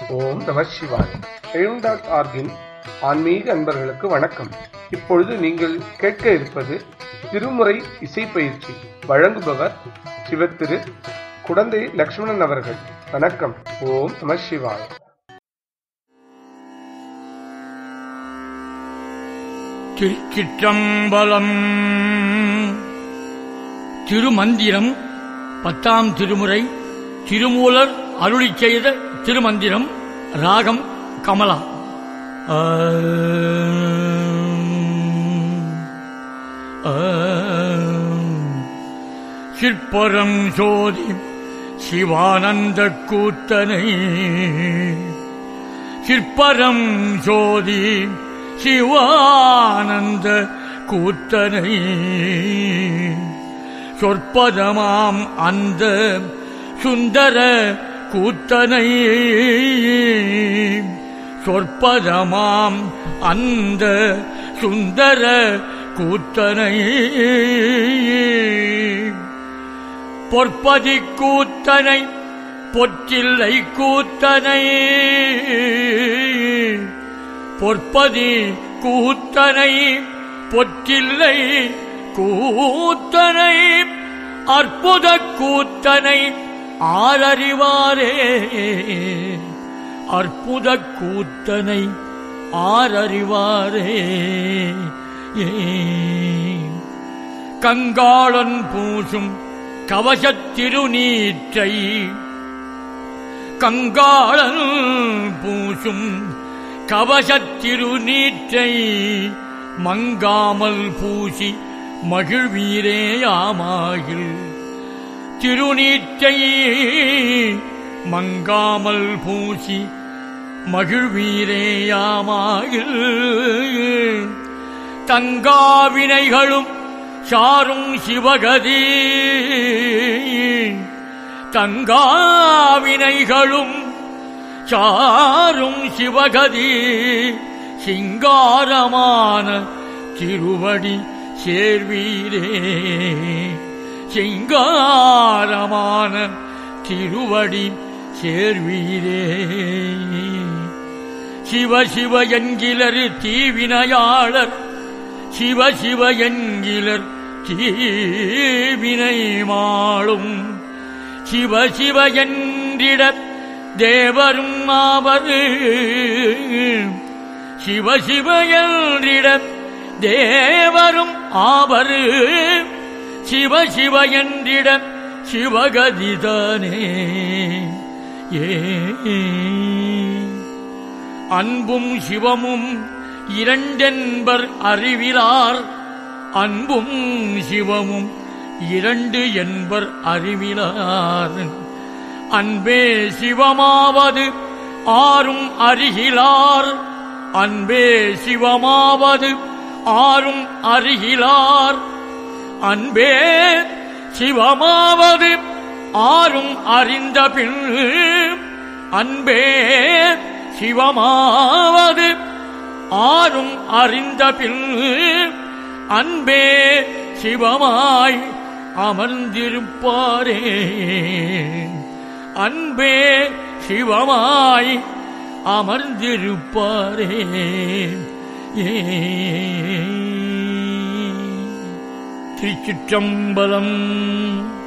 ஓம் நம சிவாய் எழும் டாட் ஆர்கின் ஆன்மீக அன்பர்களுக்கு வணக்கம் இப்பொழுது நீங்கள் கேட்க இருப்பது திருமுறை இசை பயிற்சி வழங்குபவர் சிவத்திரு குடந்தை லக்ஷ்மணன் அவர்கள் வணக்கம் ஓம் நம சிவாய் திருச்சிற்றம்பலம் திருமந்திரம் பத்தாம் திருமுறை திருமூலர் அருளிச் செய்த திருமந்திரம் ராகம் கமலா சிற்பரம் சோதி சிவானந்த கூத்தனை சிற்பரம் சோதி சிவானந்த கூத்தனை சொற்பதமாம் அந்த சுந்தர கூத்தனை சொற்பதமாம் அந்த சுந்தர கூத்தனை பொற்பதி கூத்தனை பொற்றில்லை கூத்தனை பொற்பதி கூத்தனை பொற்றில்லை கூத்தனை அற்புத கூத்தனை ஆரறிவாரே அற்புத கூத்தனை ஆரறிவாரே ஏ கங்காளன் பூசும் கவசத் திருநீற்றை கங்காளன் பூசும் கவசத் திருநீற்றை மங்காமல் பூசி மகிழ்வீரேயாமாகில் திருநீற்றை மங்காமல் பூசி மகிழ்வீரேயாமாகில் தங்காவினைகளும் சாரும் சிவகதி தங்காவினைகளும் சாரும் சிவகதி சிங்காரமான திருவடி சேர்வீரே சிங்காரமான திருவடி சேர்வீரே சிவ சிவ என்கிலர் தீவினையாளர் சிவ சிவ என்கிலர் தீவினை மாளும் சிவ சிவ என்றிட தேவரும் ஆவது சிவ சிவ என்றிட தேவரும் ஆவரு சிவ சிவ என்றிட சிவகதிதானே ஏ அன்பும் சிவமும் இரண்டென்பர் அறிவிலார் அன்பும் சிவமும் இரண்டு என்பர் அறிவிலார் அன்பே சிவமாவது ஆறும் அறிகிலார் அன்பே சிவமாவது ஆறும் அறிகிலார் அன்பே சிவமாவது ஆறும் அறிந்த பின் அன்பே சிவமாவது ஆறும் அறிந்த பின் அன்பே சிவமாய் அமர்ந்திருப்பாரே அன்பே சிவமாய் அமர்ந்திருப்பாரே ஏ திருச்சிற்றம்பலம்